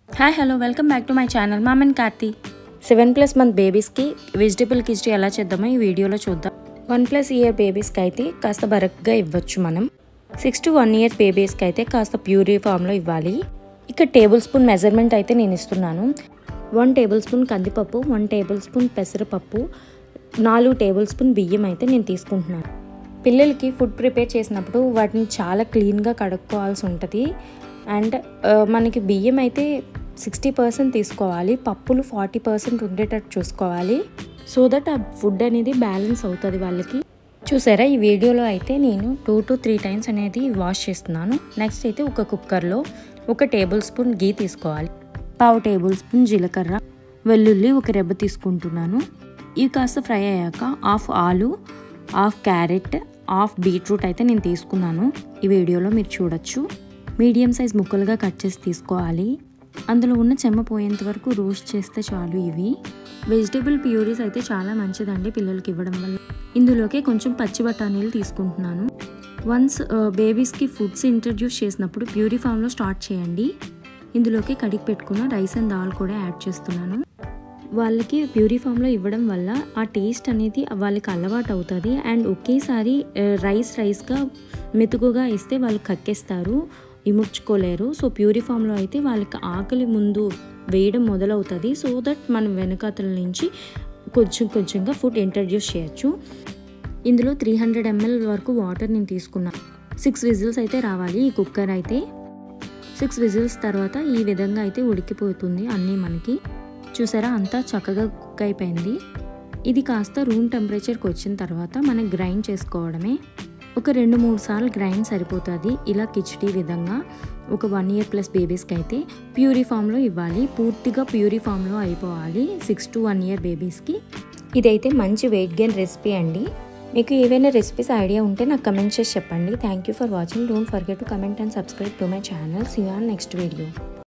hi hello welcome back to my channel మామన్ కార్తీ seven plus month బేబీస్కి vegetable khichdi ఎలా చేద్దామో ఈ వీడియోలో చూద్దాం వన్ ప్లస్ ఇయర్ బేబీస్కి అయితే కాస్త బరక్గా ఇవ్వచ్చు మనం సిక్స్ టు వన్ ఇయర్ బేబీస్కి అయితే కాస్త ప్యూరీ ఫామ్లో ఇవ్వాలి ఇక్కడ టేబుల్ స్పూన్ మెజర్మెంట్ అయితే నేను ఇస్తున్నాను వన్ టేబుల్ స్పూన్ కందిపప్పు వన్ టేబుల్ స్పూన్ పెసరపప్పు నాలుగు టేబుల్ స్పూన్ బియ్యం అయితే నేను తీసుకుంటున్నాను పిల్లలకి ఫుడ్ ప్రిపేర్ చేసినప్పుడు వాటిని చాలా క్లీన్గా కడుక్కోవాల్సి ఉంటుంది అండ్ ఆ, మనకి బియ్యం అయితే సిక్స్టీ పర్సెంట్ తీసుకోవాలి పప్పులు ఫార్టీ పర్సెంట్ ఉండేటట్టు చూసుకోవాలి సో దట్ ఆ ఫుడ్ అనేది బ్యాలెన్స్ అవుతుంది వాళ్ళకి చూసారా ఈ వీడియోలో అయితే నేను టూ టు త్రీ టైమ్స్ అనేది వాష్ చేస్తున్నాను నెక్స్ట్ అయితే ఒక కుక్కర్లో ఒక టేబుల్ స్పూన్ గీ తీసుకోవాలి పావు టేబుల్ స్పూన్ జీలకర్ర వెల్లుల్లి ఒక రెబ్బ తీసుకుంటున్నాను ఇవి కాస్త ఫ్రై అయ్యాక హాఫ్ ఆలు హాఫ్ క్యారెట్ హాఫ్ బీట్రూట్ అయితే నేను తీసుకున్నాను ఈ వీడియోలో మీరు చూడొచ్చు మీడియం సైజ్ ముక్కలుగా కట్ చేసి తీసుకోవాలి అందులో ఉన్న చెమ్మ పోయేంత వరకు రోస్ట్ చేస్తే చాలు ఇవి వెజిటేబుల్ ప్యూరీస్ అయితే చాలా మంచిదండి పిల్లలకి ఇవ్వడం వల్ల ఇందులోకి కొంచెం పచ్చి బఠానీలు తీసుకుంటున్నాను వన్స్ బేబీస్కి ఫుడ్స్ ఇంట్రడ్యూస్ చేసినప్పుడు ప్యూరీ ఫామ్లో స్టార్ట్ చేయండి ఇందులోకి కడిగి పెట్టుకున్న రైస్ అండ్ దాల్ కూడా యాడ్ చేస్తున్నాను వాళ్ళకి ప్యూరీ ఫామ్లో ఇవ్వడం వల్ల ఆ టేస్ట్ అనేది వాళ్ళకి అలవాటు అవుతుంది అండ్ ఒకేసారి ఆ, రైస్ రైస్గా మెతుకుగా ఇస్తే వాళ్ళు కక్కేస్తారు ఇముడ్చుకోలేరు సో ప్యూరీ ఫామ్లో అయితే వాళ్ళకి ఆకలి ముందు వేయడం మొదలవుతుంది సో దట్ మనం వెనకాతల నుంచి కొంచెం కొంచెంగా ఫుడ్ ఇంట్రడ్యూస్ చేయొచ్చు ఇందులో త్రీ హండ్రెడ్ ఎంఎల్ వరకు వాటర్ నేను తీసుకున్నాను సిక్స్ విజిల్స్ అయితే రావాలి ఈ కుక్కర్ అయితే సిక్స్ విజిల్స్ తర్వాత ఈ విధంగా అయితే ఉడికిపోతుంది అన్నీ మనకి చూసారా అంతా చక్కగా కుక్ అయిపోయింది ఇది కాస్త రూమ్ టెంపరేచర్కి వచ్చిన తర్వాత మనం గ్రైండ్ చేసుకోవడమే ఒక రెండు మూడు సార్లు గ్రైండ్ సరిపోతుంది ఇలా కిచడీ విధంగా ఒక వన్ ఇయర్ ప్లస్ బేబీస్కి అయితే ప్యూరీ ఫామ్లో ఇవ్వాలి పూర్తిగా ప్యూరీ ఫామ్లో అయిపోవాలి సిక్స్ టు వన్ ఇయర్ బేబీస్కి ఇదైతే మంచి వెయిట్ గెయిన్ రెసిపీ అండి మీకు ఏవైనా రెసిపీస్ ఐడియా ఉంటే నాకు కమెంట్ చేసి చెప్పండి thank you for watching don't forget to comment and subscribe to my channel see on next video